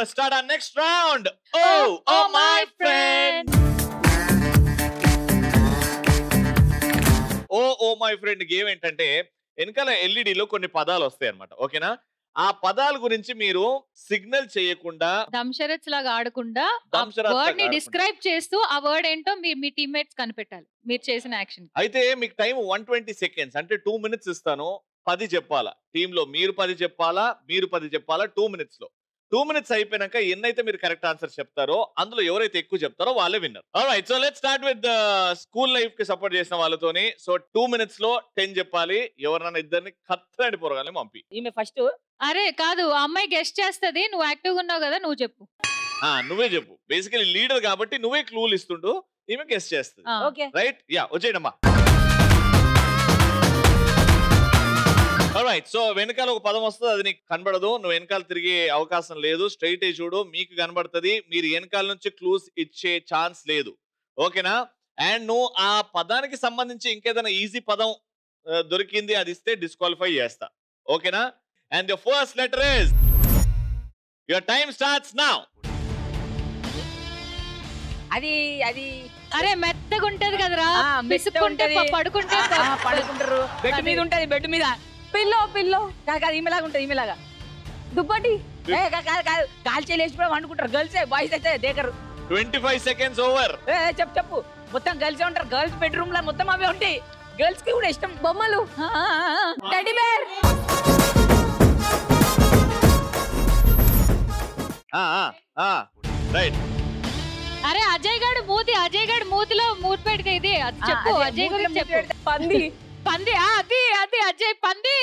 let's start our next round. Oh, oh, my friend. Oh oh my friend game ఏంటంటే వెనకాల LED లో కొన్ని పదాలు వస్తాయి అనమాట ఓకేనా ఆ పదాల గురించి మీరు సిగ్నల్ చేయకుండా దంషరత్స్ లాగా ఆడకుండా దంషరత్స్ వర్డ్ లాగా ని ఆడకుండా. డిస్క్రైబ్ చేస్తూ ఆ వర్డ్ ఏంటో మీ మీ టీమ్మేట్స్ కనిపెట్టాలి మీరు చేసిన యాక్షన్ అయితే మీకు టైం వన్ ట్వంటీ సెకండ్స్ అంటే టూ మినిట్స్ ఇస్తాను పది చెప్పాలా టీమ్ లో మీరు పది చెప్పాలా మీరు పది చెప్పాలా టూ మినిట్స్ లో టూ మినిట్స్ అయిపోయినాక ఎన్నైతే మీరు కరెక్ట్ ఆన్సర్ చెప్తారో అందులో ఎవరైతే ఎక్కువ చెప్తారో వాళ్ళే winner right so let start with school life కి సపోర్ట్ చేసిన వాళ్ళతోని సో టూ మినిట్స్ లో టెన్ చెప్పాలి ఎవరైనా ఇద్దరిని కత్తడి పొరగాలని పంపి ఈమె ఫస్ట్ అరే కాదు ఆ అమ్మాయి గెస్ట్ చేస్తది నువ్వు యాక్టివ్ గా ఉన్నావు కదా నువ్వు చెప్పు ఆ, నువ్వే చెప్పు బేసికలీ లీడర్ కాబట్టి నువ్వే క్లూలు ఇస్తుండు ఈమె గెస్ట్ చేస్తుంది ఆ. ఓకే రైట్ యా వచ్చేయడమ్మా రైట్ సో వెనకాల ఒక పదం వస్తుంది అది నీకు కనబడదు నువ్వు వెనకాల తిరిగే అవకాశం లేదు స్ట్రైట్ చూడు మీకు కనబడుతుంది మీరు వెనకాల నుంచి క్లూస్ ఇచ్చే ఛాన్స్ లేదు ఓకేనా అండ్ నువ్వు ఆ పదానికి సంబంధించి ఇంకేదైనా ఈజీ పదం ఆ, దొరికింది అది ఇస్తే డిస్క్వాలిఫై చేస్తా ఓకేనా and the first letter is your time starts now అది అది అరే మెత్తగా ఉంటది కదరా ఆ, మెత్తగా పిసుక్కుంటే ఉంటది. ప- పడుకుంటే ఆ, ప- పడుకుంటారు బెడ్ మీద ఉంటది బెడ్ మీద పిల్లో పిల్లో కాదు కాదు ఈమెలాగా ఉంటది ఈమెలాగా దుప్పటి ఏ కాదు కాదు కాదు కాల్చేలు వేసి కూడా వండుకుంటారు గర్ల్స్ బాయ్స్ అయితే దేకరు ట్వంటీ ఫైవ్ సెకండ్స్ ఓవర్ ఏ ఏ, చెప్పు చెప్పు మొత్తం గర్ల్స్ ఉంటారు గర్ల్స్ బెడ్రూమ్ లో మొత్తం అవే ఉంటాయి గర్ల్స్ కి కూడా ఇష్టం బొమ్మలు ఆ, ఆ, ఆ. టెడ్డీ బేర్ రైట్ అరే అజయ్ గాడు మూతి అజయ్ గాడు మూతిలో మూతి పెడితే ఇది అది ఆ, చెప్పు అదే, అజయ్ మూతిలో గురించి మూతి చెప్పు పెడితే పంది పంది ఆ, అది అది అజయ్ పంది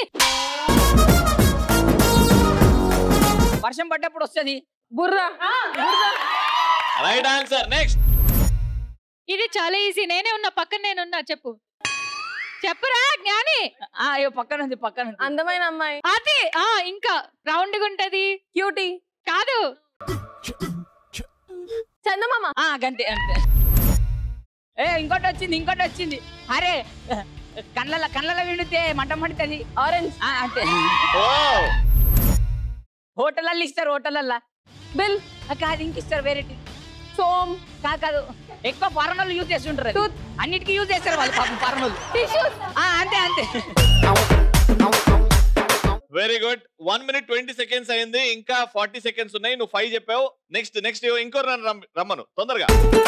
వర్షం పడ్డప్పుడు వస్తది బుర్ర రైట్ ఆన్సర్ నెక్స్ట్ ఇది చాలా ఈజీ నేనే ఉన్నా పక్కన నేను ఉన్నా చెప్పు చెప్పురా జ్ఞాని ఆ అయ్యో పక్కన ఉంది పక్కన ఉంది అందమైన అమ్మాయి అది ఆ ఇంకా రౌండ్ గా ఉంటది క్యూటీ కాదు చందమామ ఆ గంతే అంతే ఏ ఇంకోటి వచ్చింది ఇంకోటి వచ్చింది అరే కళ్ళ కళ్ళ విండితే మంట మండుతుంది ఆరెంజ్ ఆ, అంతే ఓ హోటలల్లో ఇస్తారు హోటలల్లో బిల్ కాదు ఇంక ఇస్తారు వెరైటీ సోమ్ కాదు కాదు ఎక్కువ ఫారెన్ వాళ్ళు యూజ్ చేస్తుంటారు అది. Tooth. అన్నిటికీ యూజ్ చేస్తారు వాళ్ళు పాపం ఫారెన్ వాళ్ళు టిష్యూస్ ఆ, అంతే అంతే very good one minute twenty seconds అయింది ఇంకా ఫార్టీ సెకండ్స్ ఉన్నాయి నువ్వు ఫైవ్ చెప్పావు నెక్స్ట్ నెక్స్ట్ ఇంకో రన్ రమ్- రమ్మను తొందరగా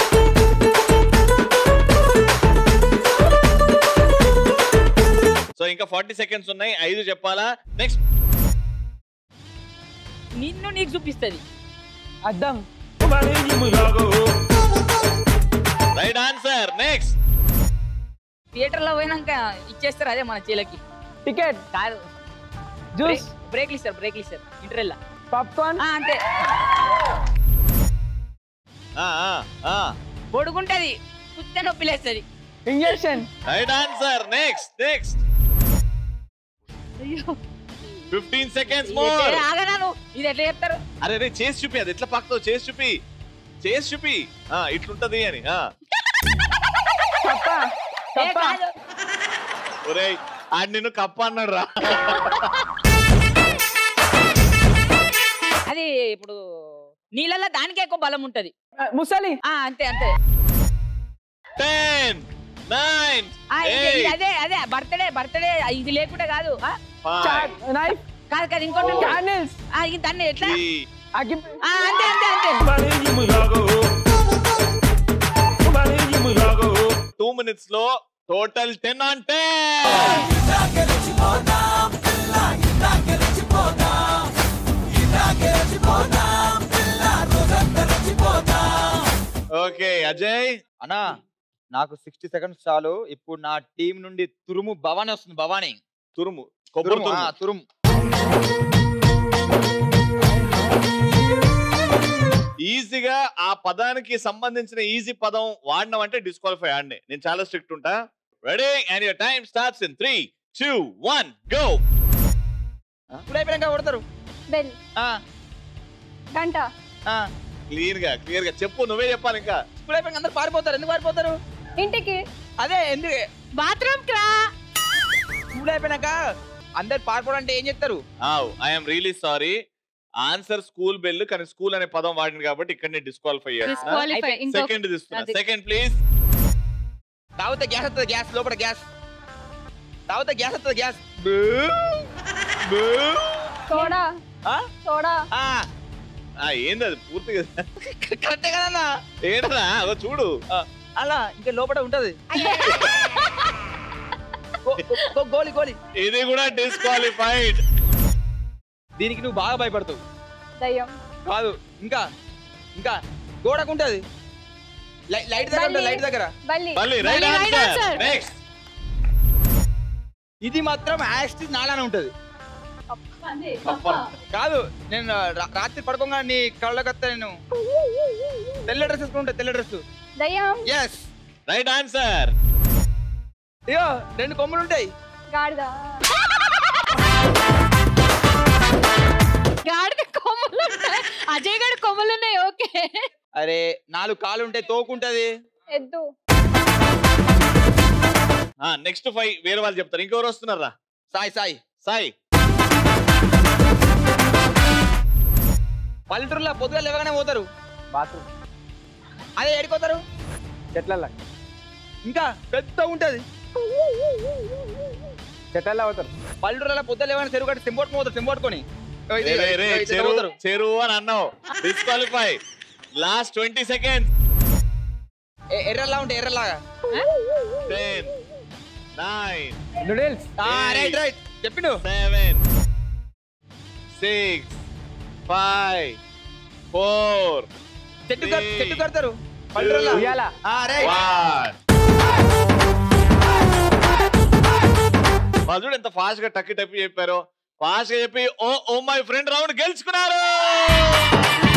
సో ఇంకా ఫార్టీ సెకండ్స్ ఉన్నాయి ఐదు చెప్పాలా నెక్స్ట్ నిన్ను నీకు చూపిస్తుంది అద్దం రైట్ ఆన్సర్ నెక్స్ట్ థియేటర్ లో పోయినాక ఇచ్చేస్తారు అదే మన చీలకి టికెట్ కాదు జ్యూస్ బ్రేక్లు ఇస్తారు బ్రేక్లు ఇస్తారు ఇంటర్వెల్ పాప్కార్న్ అంతే పొడుగుంటది కుత్తే నొప్పి లేస్తుంది injection right answer next next అయ్యో ఫిఫ్టీన్ సెకండ్స్ మోర్ ఆగనాను ఇది ఎట్లా చెప్తారు అరే రే చేసి చూపి అది ఎట్లా పాకుతావు చేసి చూపి చేసి చూపి ఆ, ఇట్లుంటది అని ఆ. కప్ప ఏ కప్ప కాదు. ఒరేయ్ ఆడు నిన్ను కప్ప అన్నాడు రా అది ఇప్పుడు నీళ్ళల్లో దానికే ఎక్కువ బలం ఉంటది ముసలి ఆ అంతే అంతే టెన్ నైన్ ఆ, ఇది- ఇది అదే అదే బర్త్డే బర్త్డే ఇది లేకుండా కాదు ఆ, చాక్ నైఫ్ కాదు కాదు ఇంకోటి ఉంటుంది. క్యాండిల్స్ ఆ, ఇది దాన్ని ఎట్లా అగ్గి ఆ, అంతే అంతే అంతే టూ మినిట్స్ లో total ten on ten okay Ajay అన్నా నాకు సిక్స్టీ సెకండ్స్ చాలు ఇప్పుడు నా టీం నుండి తురుము భవానీ వస్తుంది భవానీ తురుము కొబ్బరి తురుము ఆ, తురుము తురుము ఈజీగా ఆ పదానికి సంబంధించిన ఈజీ పదం వాడినాం అంటే డిస్క్వాలిఫై ఆడినే నేను చాలా స్ట్రిక్ట్ ఉంటా ready and your time starts in three two one go ఇప్పుడు అయిపోయాక కొడతారు బెల్ ఆ, గంట ఆ. క్లియర్ గా క్లియర్ గా చెప్పు నువ్వే చెప్పాలి ఇంకా ఇప్పుడు అయిపోయాక అందరు పారిపోతారు ఎందుకు పారిపోతారు ఇంటికి అదే ఎందుకు బాత్రూమ్ రా ఇప్పుడు అయిపోయినాక అందరు పారిపోవడం అంటే ఏం చెప్తారు I'm really sorry answer school bell కానీ స్కూల్ అనే పదం వాడింది కాబట్టి ఇక్కడ నేను డిస్క్వాలిఫై చేస్తున్నా డిస్క్వాలిఫై ఇంకో సెకండ్ తీస్తున్నా అది. సెకండ్ ప్లీజ్ తాగితే గ్యాస్ వస్తుంది గ్యాస్ లోపల గ్యాస్ తాగితే గ్యాస్ వస్తుంది గ్యాస్ సోడా ఆ? సోడా ఏంది అది పూర్తిగా కరెక్టే కదన్నా ఏంటనా అగో చూడు అలా ఇంకా లోపల ఉంటది గో- గో- గో- గోలి గోలి ఇది కూడా డిస్క్వాలిఫైడ్ దీనికి నువ్వు బాగా భయపడతావు దయ్యం కాదు ఇంకా ఇంకా గోడకు ఉంటది లై- లైట్ దగ్గర ఉంటది, బల్లి. లైట్ దగ్గర బల్లి మళ్ళీ రైట్ మళ్ళీ right ఆన్సర్ answer. నెక్స్ట్ ఇది మాత్రం యాక్సిస్ నాలానే ఉంటది కాదు నేను రా- రాత్రి పడుకోగా నీ కళ్ళకత్త నేను తెల్ల డ్రెస్ వేసుకుంటా తెల్ల డ్రెస్ దయ్యం ఎస్ రైట్ ఆన్సర్ అయ్యో రెండు కొమ్ములు ఉంటాయి గాడిద గాడిద కొమ్ములు ఉన్నాయి అజయ్ గడి కొమ్ములు ఉన్నాయి ఓకే అరే నాలుగు కాలు ఉంటాయి తోకుంటది ఎద్దు నెక్స్ట్ ఫైవ్ వేరే వాళ్ళు చెప్తారు ఇంకెవరు వస్తున్నారా సాయి సాయి సాయి పల్లెటూరులో పొద్దుగా లేవగానే పోతారు బాత్రూమ్ అదే ఏడిపోతారు చెట్లల్లో ఇంకా పెద్ద ఉంటది చెట్లల్లో అవుతారు పల్లెటూరులో పొద్దుగా లేవగానే చెరువు కట్టి సెంబోట్ పోతారు సెంబోట్టుకొని రే, రే, రే, చెరువు చెరువు అని అన్నావు డిస్క్వాలిఫై లాస్ట్ ట్వంటీ సెకండ్స్ ఎర్రలా ఉంటాయి ఎర్రలాగా ten nine noodles right right చెప్పిండు సెవెన్ సిక్స్ ఫైవ్ ఫోర్ చెట్టు కట్- Three. చెట్టు కడతారు పల్లెటూరులో ఉయ్యాల రైట్ వన్ చూడు ఎంత ఫాస్ట్ గా టక్కి టప్పి చెప్పారు ఫాస్ట్ గా చెప్పి oh oh my friend round గెలుచుకున్నారు